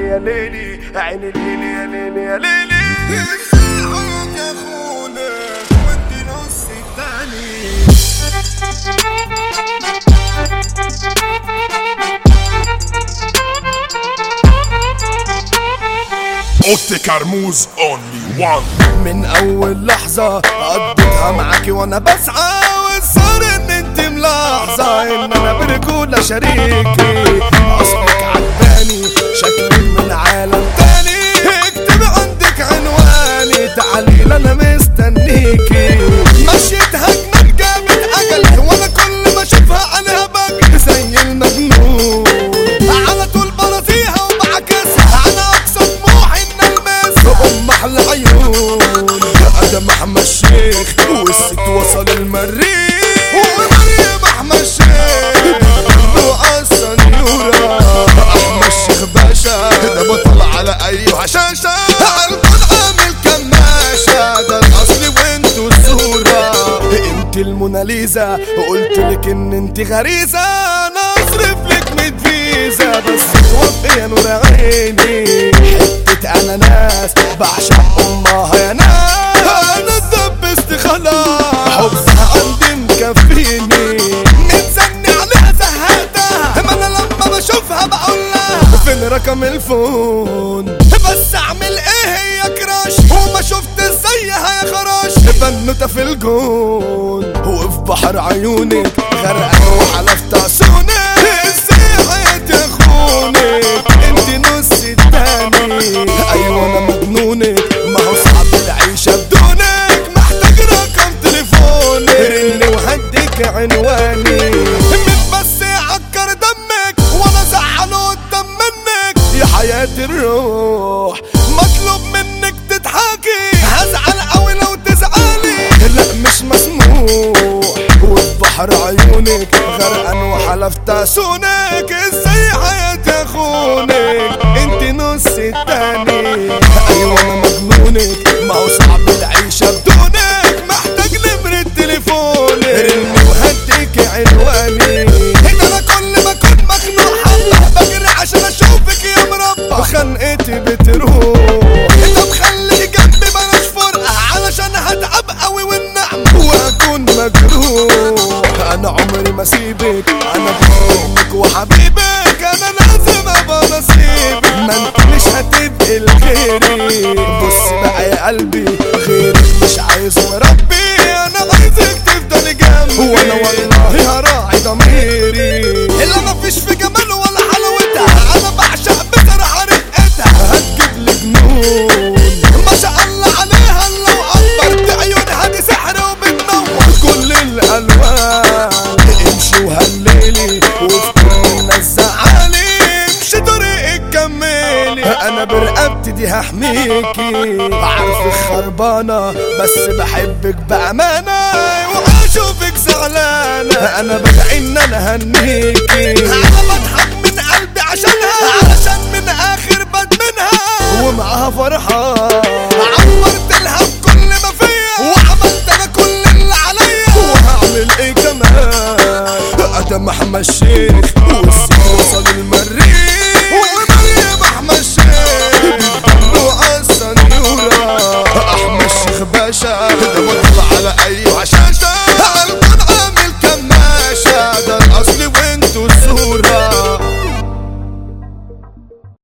ليلي يا ليلي عيني ليلي يا ليلي يا ليلي يا اخونا وانت نص التاني اوتي كرموز اونلي وان من اول لحظة قضيتها معاكي وانا بسعى والصار ان انت ملاحظة ان انا برجولة شريكي اصلك عجباني شكلك من عالم تاني اكتب عندك عنواني تعالي انا مستنيكي مشيتها جنان جابت اجل وانا كل ما اشوفها انا بجري زي المجنون على طول برازيها وبعكسها انا اقصى طموحي ان المسها ام احلى عيون ادم احمد الشيخ والست وصل المريخ ومريم احمد الشيخ وعسى نيورا احمد الشيخ باشا ده بطل على اي هشاشة عالكون عامل كماشة ده الاصل وانتو الصورة انت الموناليزا وقلت لك ان انت غريزة انا اصرف لك ميت فيزا بس توفي يا نور عيني حتة اناناس بعشق امها يا ناس انا اتدبست خلاص حبها عندي مكفيني متزني عليها زهقتها ما انا لما بشوفها بقول لها فين رقم الفون بس اعمل ايه هي كراش وما شفت زيها يا خراش بنوتة في الجون وفي بحر عيونك غرقان وحلفت عسونك ازاي حياتي يا خونك انت نص التاني ايوه انا مجنونك ما هو صعب العيشة بدونك محتاج رقم تليفونك رني وهديك عنواني من بس يعكر دمك وانا زعله قدام منك يا حياة الروح مطلوب منك تضحكي هزعل قوي لو تزعلي لا مش مسموح وفي بحر عيونك غرقان وحلفت اسونك ازاي حياتي اخونك انت نص التاني ايوه انا مجنونك ما هو صعب العيشة بدونك محتاج نمرة تليفونك رني وهديك عنواني هنا انا كل ما كنت مخنوق حبة بجري عشان اشوفك يا مربى وخنقتي بتروح طب خلي جنبي بلاش فرقة علشان هتعب قوي والنعمة واكون مجروح انا عمري ما سيبك انا بحبك وحبيبك انا لازم ابقى نصيبك ما انت مش هتبقي لغيري بص بقى يا قلبي غيرك مش عايز وربي انا عايزك تفضلي جنبي وانا والله هراعي ضميري اللي مفيش في جمال ولا حلاوتها انا بعشق بصراحة رقتها هتجيب لي جنون ما شاء الله عليها الله اكبر دي عيونها دي سحر وبتنور كل الالوان امشي وهللي وفي كل الناس زعلي امشي طريقك كملي انا برقبتي دي هحميكي عارفك خربانة بس بحبك بأمانة واشوفك زعلانة انا بدعي ان انا هنيكي انا بضحك من قلبي عشانها علشان من اخر بدمنها ومعاها فرحان